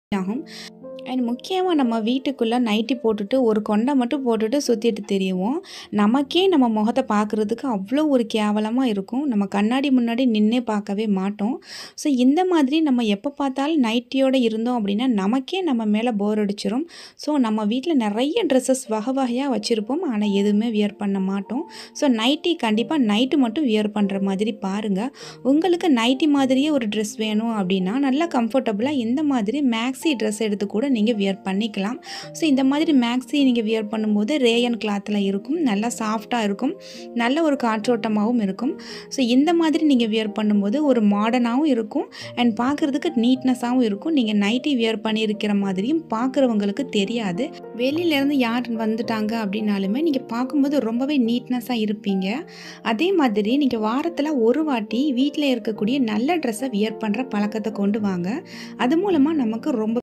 ஆகும் அண்ட் முக்கியமாக நம்ம வீட்டுக்குள்ளே நைட்டி போட்டுட்டு ஒரு கொண்டை மட்டும் போட்டுட்டு சுற்றிட்டு தெரியுவோம் நமக்கே நம்ம முகத்தை பார்க்குறதுக்கு அவ்வளோ ஒரு கேவலமாக இருக்கும் நம்ம கண்ணாடி முன்னாடி நின்னே பார்க்கவே மாட்டோம் ஸோ இந்த மாதிரி நம்ம எப்போ பார்த்தாலும் நைட்டியோடு இருந்தோம் அப்படின்னா நமக்கே நம்ம மேலே போர் அடிச்சிரும் ஸோ நம்ம வீட்டில் நிறைய ட்ரெஸ்ஸஸ் வகை வகையாக வச்சுருப்போம் ஆனால் எதுவுமே வியர் பண்ண மாட்டோம் ஸோ நைட்டி கண்டிப்பாக நைட்டு மட்டும் வியர் பண்ணுற மாதிரி பாருங்கள் உங்களுக்கு நைட்டி மாதிரியே ஒரு ட்ரெஸ் வேணும் அப்படின்னா நல்லா கம்ஃபர்டபுளாக இந்த மாதிரி மேக்ஸி ட்ரெஸ் எடுத்து கூட நீங்கள் வியர் பண்ணிக்கலாம் ஸோ இந்த மாதிரி மேக்ஸி நீங்கள் வியர் பண்ணும்போது ரேயன் கிளாத்தில் இருக்கும் நல்லா சாஃப்டாக இருக்கும் நல்ல ஒரு காற்றோட்டமாகவும் இருக்கும் ஸோ இந்த மாதிரி நீங்கள் வியர் பண்ணும்போது ஒரு மாடர்னாகவும் இருக்கும் அண்ட் பார்க்குறதுக்கு நீட்னஸாகவும் இருக்கும் நீங்கள் நைட்டி வியர் பண்ணியிருக்கிற மாதிரியும் பார்க்குறவங்களுக்கு தெரியாது வெளியிலேருந்து யார் வந்துட்டாங்க அப்படின்னாலுமே நீங்கள் பார்க்கும்போது ரொம்பவே நீட்னஸாக இருப்பீங்க அதே மாதிரி நீங்கள் வாரத்தில் ஒரு வாட்டி வீட்டில் இருக்கக்கூடிய நல்ல ட்ரெஸ்ஸை வியர் பண்ணுற பழக்கத்தை கொண்டு வாங்க அது மூலமாக நமக்கு ரொம்ப